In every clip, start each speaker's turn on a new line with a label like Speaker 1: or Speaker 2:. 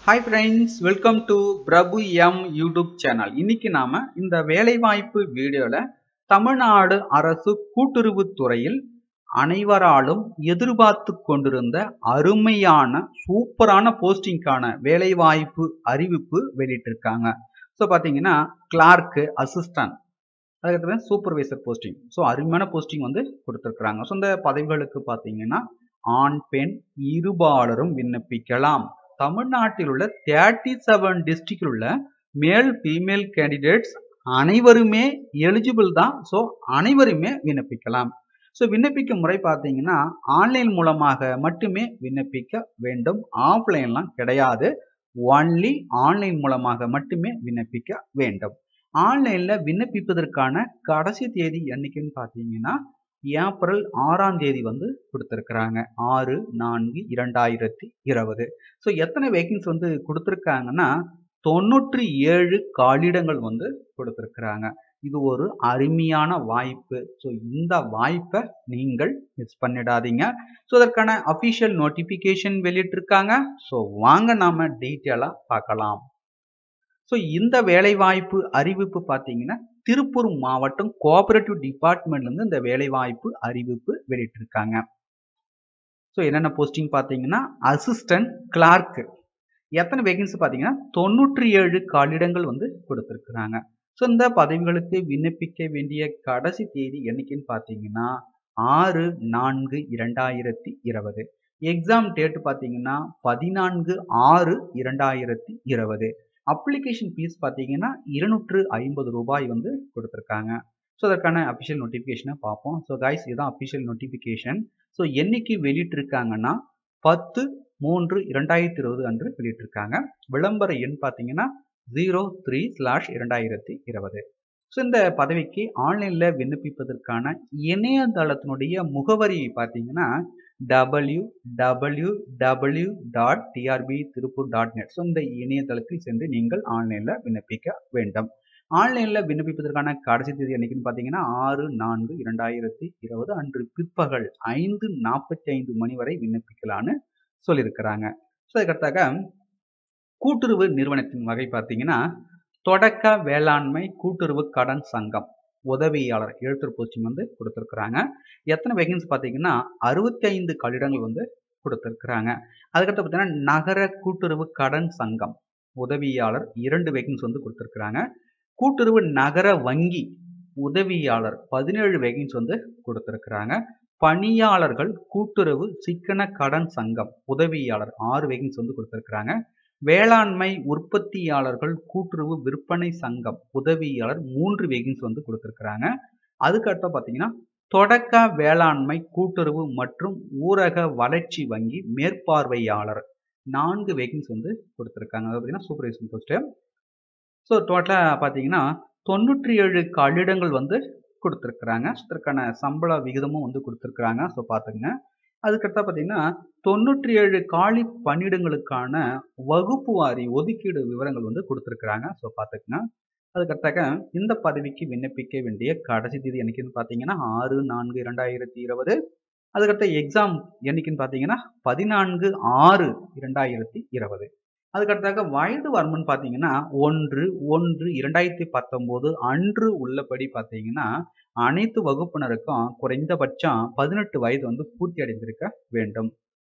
Speaker 1: hi friends welcome to Prabhu M YouTube channel இன்னைக்கு நாம இந்த வேலைவாய்ப்பு வீடியோல தமிழ்நாடு அரசு கூட்டுறவுத் துறையில் அனைவராலும் எதிர்பார்த்து கொண்டிருந்த அருமையான சூப்பரான போஸ்டிங்கான வேலைவாய்ப்பு அறிவிப்பு வெளியிட்டிருக்காங்க ஸோ பார்த்தீங்கன்னா கிளார்க்கு அசிஸ்டன்ட் அதுக்கப்புறம் சூப்பர்வைசர் போஸ்டிங் ஸோ அருமையான போஸ்டிங் வந்து கொடுத்துருக்குறாங்க ஸோ இந்த பதவிகளுக்கு பார்த்தீங்கன்னா ஆண் பெண் இருபாலரும் விண்ணப்பிக்கலாம் தமிழ்நாட்டில் உள்ள தேர்ட்டி செவன் டிஸ்ட்ரிக்டில் உள்ள மேல் ஃபீமேல் கேண்டிடேட்ஸ் அனைவருமே எலிஜிபிள் தான் ஸோ அனைவருமே விண்ணப்பிக்கலாம் ஸோ விண்ணப்பிக்கும் முறை பார்த்தீங்கன்னா ஆன்லைன் மூலமாக மட்டுமே விண்ணப்பிக்க வேண்டும் ஆஃப்லைன்லாம் கிடையாது ஒன்லி ஆன்லைன் மூலமாக மட்டுமே விண்ணப்பிக்க வேண்டும் ஆன்லைனில் விண்ணப்பிப்பதற்கான கடைசி தேதி என்னைக்குன்னு பார்த்தீங்கன்னா ஏப்ரல் ஆறாம் தேதி வந்து கொடுத்துருக்குறாங்க ஆறு நான்கு இரண்டாயிரத்தி இருபது ஸோ எத்தனை வேகன்ஸ் வந்து கொடுத்துருக்காங்கன்னா தொண்ணூற்றி ஏழு காலிடங்கள் வந்து கொடுத்துருக்குறாங்க இது ஒரு அருமையான வாய்ப்பு ஸோ இந்த வாய்ப்பை நீங்கள் மிஸ் பண்ணிடாதீங்க ஸோ அதற்கான அஃபிஷியல் நோட்டிஃபிகேஷன் வெளியிட்டிருக்காங்க ஸோ வாங்க நாம டீட்டெயிலாக பார்க்கலாம் ஸோ இந்த வேலைவாய்ப்பு அறிவிப்பு பார்த்தீங்கன்னா திருப்பூர் மாவட்டம் கோஆபரேட்டிவ் டிபார்ட்மெண்ட்லேருந்து இந்த வேலைவாய்ப்பு அறிவிப்பு வெளியிட்டிருக்காங்க ஸோ என்னென்ன போஸ்டிங் பார்த்தீங்கன்னா அசிஸ்டன்ட் கிளார்க்கு எத்தனை வேகன்சி பார்த்தீங்கன்னா தொண்ணூற்றி ஏழு காலிடங்கள் வந்து கொடுத்துருக்குறாங்க ஸோ இந்த பதவிகளுக்கு விண்ணப்பிக்க வேண்டிய கடைசி தேதி என்னைக்குன்னு பார்த்தீங்கன்னா ஆறு நான்கு இரண்டாயிரத்தி இருபது எக்ஸாம் டேட் பார்த்தீங்கன்னா பதினான்கு ஆறு இரண்டாயிரத்தி இருபது அப்ளிகேஷன் ஃபீஸ் பார்த்தீங்கன்னா இருநூற்று ஐம்பது ரூபாய் வந்து கொடுத்துருக்காங்க ஸோ அதற்கான அஃபிஷியல் நோட்டிஃபிகேஷனை பார்ப்போம் ஸோ கைஸ் இதுதான் அஃபிஷியல் நோட்டிஃபிகேஷன் ஸோ என்னைக்கு வெளியிட்டிருக்காங்கன்னா பத்து மூன்று இரண்டாயிரத்தி இருபது அன்று வெளியிட்டிருக்காங்க விளம்பர எண் பார்த்தீங்கன்னா ஜீரோ த்ரீ ஸ்லாஷ் இரண்டாயிரத்தி இருபது ஸோ இந்த பதவிக்கு ஆன்லைனில் விண்ணப்பிப்பதற்கான இணையதளத்தினுடைய முகவரி பார்த்தீங்கன்னா W W W dot TRB Tiruppur dot net so இந்த இணையதளத்தில் சென்று நீங்கள் ஆன்லைனில் விண்ணப்பிக்க வேண்டும் ஆன்லைனில் விண்ணப்பிப்பதற்கான கடைசி தேதி என்னைக்குன்னு பார்த்தீங்கன்னா ஆறு நான்கு இரண்டாயிரத்தி இருபது அன்று பிற்பகல் ஐந்து நாற்பத்தி ஐந்து மணி வரை விண்ணப்பிக்கலான்னு சொல்லியிருக்கிறாங்க ஸோ அதுக்கடுத்தாக கூட்டுறவு நிறுவனத்தின் வகை பார்த்தீங்கன்னா தொடக்க வேளாண்மை கூட்டுறவு கடன் சங்கம் உதவியாளர் எழுத்தர் போஸ்டிங் வந்து கொடுத்துருக்குறாங்க எத்தனை வேகன்ஸ் பார்த்தீங்கன்னா அறுபத்தி ஐந்து கட்டிடங்கள் வந்து கொடுத்துருக்குறாங்க அதுக்கடுத்து பார்த்தீங்கன்னா நகர கூட்டுறவு கடன் சங்கம் உதவியாளர் இரண்டு வேகன்ஸ் வந்து கொடுத்துருக்குறாங்க கூட்டுறவு நகர வங்கி உதவியாளர் பதினேழு வேகன்ஸ் வந்து கொடுத்துருக்குறாங்க பணியாளர்கள் கூட்டுறவு சிக்கன கடன் சங்கம் உதவியாளர் ஆறு வேகன்ஸ் வந்து கொடுத்துருக்குறாங்க வேளாண்மை உற்பத்தியாளர்கள் கூட்டுறவு விற்பனை சங்கம் உதவியாளர் மூன்று வேகன்ஸ் வந்து கொடுத்துருக்குறாங்க அதுக்கடுத்த பார்த்தீங்கன்னா தொடக்க வேளாண்மை கூட்டுறவு மற்றும் ஊரக வளர்ச்சி வங்கி மேற்பார்வையாளர் நான்கு வேகன்ஸ் வந்து கொடுத்துருக்காங்க அது பார்த்தீங்கன்னா சூப்பர்வைசன் போஸ்ட்டு ஸோ டோட்டலாக பார்த்தீங்கன்னா தொண்ணூற்றி ஏழு கழிடங்கள் வந்து கொடுத்துருக்குறாங்க அதற்கான சம்பள விகிதமும் வந்து கொடுத்துருக்குறாங்க ஸோ பார்த்துங்க அதுக்கடுத்தா பார்த்தீங்கன்னா தொண்ணூற்றி ஏழு காலி பணியிடங்களுக்கான வகுப்பு வாரி ஒதுக்கீடு விவரங்கள் வந்து கொடுத்துருக்குறாங்க ஸோ பார்த்துக்குங்க அதுக்கடுத்தாக இந்த பதவிக்கு விண்ணப்பிக்க வேண்டிய கடைசி தேதி என்னைக்குன்னு பார்த்தீங்கன்னா ஆறு நான்கு இரண்டாயிரத்தி இருபது அதுக்கடுத்த எக்ஸாம் என்னைக்குன்னு பார்த்தீங்கன்னா பதினான்கு ஆறு இரண்டாயிரத்தி இருபது அதுக்கடுத்தாக வயது வரம்புன்னு பார்த்தீங்கன்னா ஒன்று ஒன்று இரண்டாயிரத்தி பத்தொம்போது அன்று உள்ளபடி பார்த்தீங்கன்னா அனைத்து வகுப்பினருக்கும் குறைந்தபட்சம் பதினெட்டு வயது வந்து பூர்த்தி அடைந்திருக்க வேண்டும்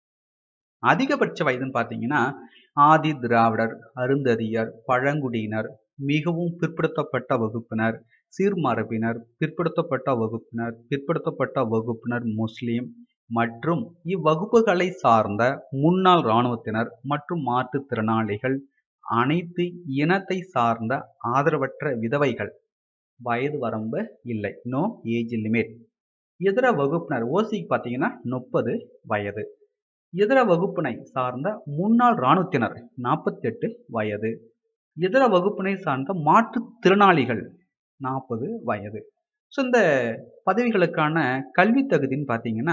Speaker 1: அதிகபட்ச வயதுன்னு பார்த்தீங்கன்னா ஆதி திராவிடர் அருந்ததியர் பழங்குடியினர் மிகவும் பிற்படுத்தப்பட்ட வகுப்பினர் சீர்மரபினர் பிற்படுத்தப்பட்ட வகுப்பினர் பிற்படுத்தப்பட்ட வகுப்பினர் முஸ்லீம் மற்றும் இவ்வகுப்புகளை சார்ந்த முன்னாள் இராணுவத்தினர் மற்றும் மாற்றுத்திறனாளிகள் அனைத்து இனத்தை சார்ந்த ஆதரவற்ற விதவைகள் வயது வரம்பு இல்லை நோ ஏஜ் லிமிட் இதர வகுப்பினர் ஓசிக்கு பார்த்தீங்கன்னா முப்பது வயது இதர வகுப்பினை சார்ந்த முன்னாள் இராணுவத்தினர் நாற்பத்தெட்டு வயது இதர வகுப்பினை சார்ந்த மாற்றுத்திறனாளிகள் நாற்பது வயது ஸோ இந்த பதவிகளுக்கான கல்வி தகுதின்னு பார்த்தீங்கன்னா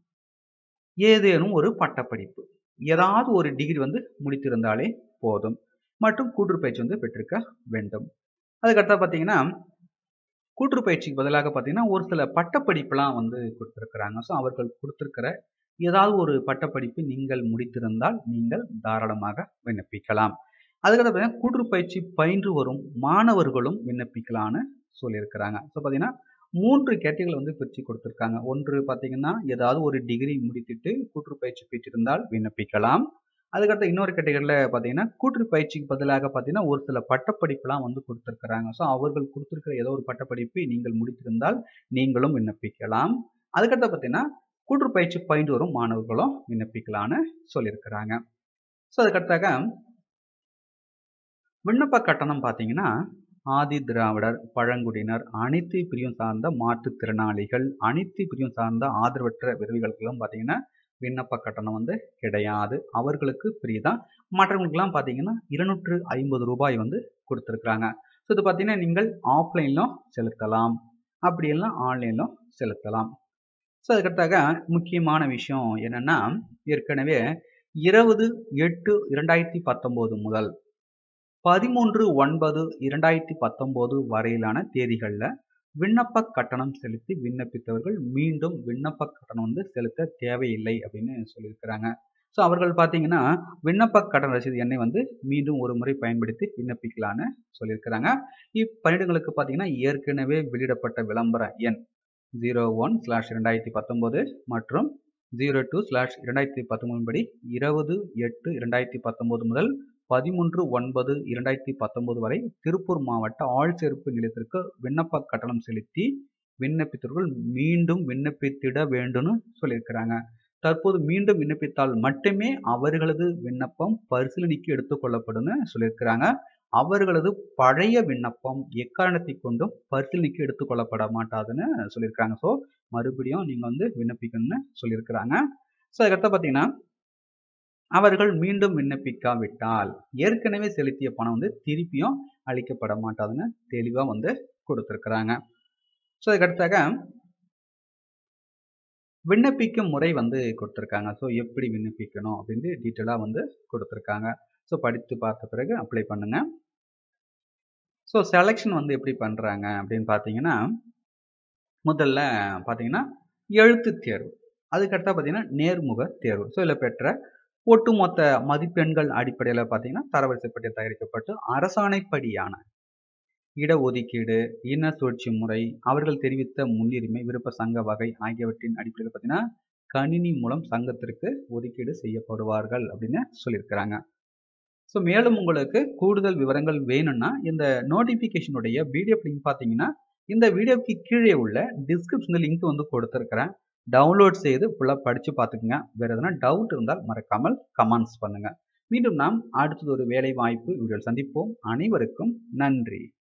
Speaker 1: ஏதேனும் ஒரு பட்டப்படிப்பு ஏதாவது ஒரு டிகிரி வந்து முடித்திருந்தாலே போதும் மற்றும் கூற்றுப்பயிற்சி வந்து பெற்றிருக்க வேண்டும் அதுக்கடுத்தா பார்த்தீங்கன்னா கூற்றுப்பயிற்சிக்கு பதிலாக பார்த்தீங்கன்னா ஒரு சில பட்டப்படிப்புலாம் வந்து கொடுத்துருக்குறாங்க ஸோ அவர்கள் கொடுத்துருக்கிற ஏதாவது ஒரு பட்டப்படிப்பு நீங்கள் முடித்திருந்தால் நீங்கள் தாராளமாக விண்ணப்பிக்கலாம் அதுக்கடுத்து பார்த்தீங்கன்னா கூட்டுறவு பயிற்சி பயின்று வரும் மாணவர்களும் விண்ணப்பிக்கலான்னு சொல்லியிருக்கிறாங்க ஸோ பார்த்தீங்கன்னா மூன்று கேட்டகரிகள் வந்து பிரித்து கொடுத்துருக்காங்க ஒன்று பார்த்தீங்கன்னா ஏதாவது ஒரு டிகிரி முடித்துட்டு கூட்டுறவு பயிற்சி பெற்றிருந்தால் விண்ணப்பிக்கலாம் அதுக்கடுத்து இன்னொரு கேட்டகரியில் பார்த்தீங்கன்னா கூட்டுறவு பயிற்சிக்கு பதிலாக பார்த்தீங்கன்னா ஒரு சில பட்டப்படிப்புலாம் வந்து கொடுத்துருக்குறாங்க ஸோ அவர்கள் கொடுத்துருக்கிற ஏதோ ஒரு பட்டப்படிப்பை நீங்கள் முடித்திருந்தால் நீங்களும் விண்ணப்பிக்கலாம் அதுக்கடுத்து பார்த்தீங்கன்னா கூட்டுறவு பயிற்சி பயின்று வரும் மாணவர்களும் விண்ணப்பிக்கலான்னு சொல்லியிருக்கிறாங்க ஸோ அதுக்கடுத்தாக விண்ணப்ப கட்டணம் பார்த்தீங்கன்னா ஆதி திராவிடர் பழங்குடியினர் அனைத்து பிரிவும் சார்ந்த மாற்றுத்திறனாளிகள் அனைத்து பிரிவும் சார்ந்த ஆதரவற்ற விதவிகளுக்கெல்லாம் பார்த்தீங்கன்னா விண்ணப்ப கட்டணம் வந்து கிடையாது அவர்களுக்கு ஃப்ரீ தான் மற்றவங்களுக்கெல்லாம் பார்த்தீங்கன்னா இருநூற்று ஐம்பது ரூபாய் வந்து கொடுத்துருக்குறாங்க ஸோ இது பார்த்தீங்கன்னா நீங்கள் ஆஃப்லைன்லும் செலுத்தலாம் அப்படி எல்லாம் ஆன்லைன்லும் செலுத்தலாம் ஸோ அதுக்கடுத்தாக முக்கியமான விஷயம் என்னென்னா ஏற்கனவே இருபது எட்டு இரண்டாயிரத்தி பத்தொம்போது முதல் பதிமூன்று ஒன்பது இரண்டாயிரத்தி பத்தொம்போது வரையிலான தேதிகளில் விண்ணப்ப கட்டணம் செலுத்தி விண்ணப்பித்தவர்கள் மீண்டும் விண்ணப்ப கட்டணம் வந்து செலுத்த தேவையில்லை அப்படின்னு சொல்லியிருக்கிறாங்க ஸோ அவர்கள் பார்த்தீங்கன்னா விண்ணப்ப கட்டண ரசீது எண்ணை வந்து மீண்டும் ஒரு முறை பயன்படுத்தி விண்ணப்பிக்கலான்னு சொல்லியிருக்கிறாங்க இப்பணியிடங்களுக்கு பார்த்தீங்கன்னா ஏற்கனவே வெளியிடப்பட்ட விளம்பர எண் ஜீரோ ஒன் ஸ்லாஷ் இரண்டாயிரத்தி பத்தொம்போது மற்றும் ஜீரோ டூ ஸ்லாஷ் இரண்டாயிரத்தி பத்தொன்பது படி இருபது எட்டு இரண்டாயிரத்தி பத்தொம்போது முதல் பதிமூன்று ஒன்பது இரண்டாயிரத்தி பத்தொன்பது வரை திருப்பூர் மாவட்ட ஆள் சேர்ப்பு நிலையத்திற்கு விண்ணப்ப கட்டணம் செலுத்தி விண்ணப்பித்தவர்கள் மீண்டும் விண்ணப்பித்திட வேண்டும்னு சொல்லியிருக்கிறாங்க தற்போது மீண்டும் விண்ணப்பித்தால் மட்டுமே அவர்களது விண்ணப்பம் பரிசீலனைக்கு எடுத்துக்கொள்ளப்படும் சொல்லியிருக்கிறாங்க அவர்களது பழைய விண்ணப்பம் எக்காரணத்தை கொண்டும் பரிசீலனைக்கு எடுத்துக்கொள்ளப்பட மாட்டாதுன்னு சொல்லியிருக்காங்க ஸோ மறுபடியும் நீங்கள் வந்து விண்ணப்பிக்கணும்னு சொல்லியிருக்கிறாங்க ஸோ அதுக்கடுத்து பார்த்தீங்கன்னா அவர்கள் மீண்டும் விண்ணப்பிக்காவிட்டால் ஏற்கனவே செலுத்திய பணம் வந்து திருப்பியும் அளிக்கப்பட மாட்டாதுன்னு தெளிவாக வந்து கொடுத்துருக்குறாங்க ஸோ அதுக்கடுத்தாக விண்ணப்பிக்கும் முறை வந்து கொடுத்துருக்காங்க ஸோ எப்படி விண்ணப்பிக்கணும் அப்படின்னு டீட்டெயிலாக வந்து கொடுத்துருக்காங்க ஸோ படித்து பார்த்த பிறகு அப்ளை பண்ணுங்க ஸோ செலெக்ஷன் வந்து எப்படி பண்ணுறாங்க அப்படின்னு பார்த்தீங்கன்னா முதல்ல பார்த்தீங்கன்னா எழுத்து தேர்வு அதுக்கடுத்தா பார்த்தீங்கன்னா நேர்முக தேர்வு ஸோ இதில் பெற்ற ஒட்டுமொத்த மதிப்பெண்கள் அடிப்படையில் பார்த்தீங்கன்னா தரவரிசை பட்டியல் தயாரிக்கப்பட்டு அரசாணைப்படியான இடஒதுக்கீடு இன சுழற்சி முறை அவர்கள் தெரிவித்த முன்னுரிமை விருப்ப சங்க வகை ஆகியவற்றின் அடிப்படையில் பார்த்தீங்கன்னா கணினி மூலம் சங்கத்திற்கு ஒதுக்கீடு செய்யப்படுவார்கள் அப்படின்னு சொல்லியிருக்கிறாங்க ஸோ மேலும் உங்களுக்கு கூடுதல் விவரங்கள் வேணும்னா இந்த நோட்டிஃபிகேஷனுடைய பிடிஎஃப் லிங்க் பார்த்தீங்கன்னா இந்த வீடியோக்கு கீழே உள்ள டிஸ்கிரிப்ஷனில் லிங்க் வந்து கொடுத்துருக்கிறேன் டவுன்லோட் செய்து ஃபுல்லாக படித்து பார்த்துக்குங்க வேறு எதனா டவுட் இருந்தால் மறக்காமல் கமெண்ட்ஸ் பண்ணுங்கள் மீண்டும் நாம் அடுத்தது ஒரு வேலை வாய்ப்பு வீடியோ சந்திப்போம் அனைவருக்கும் நன்றி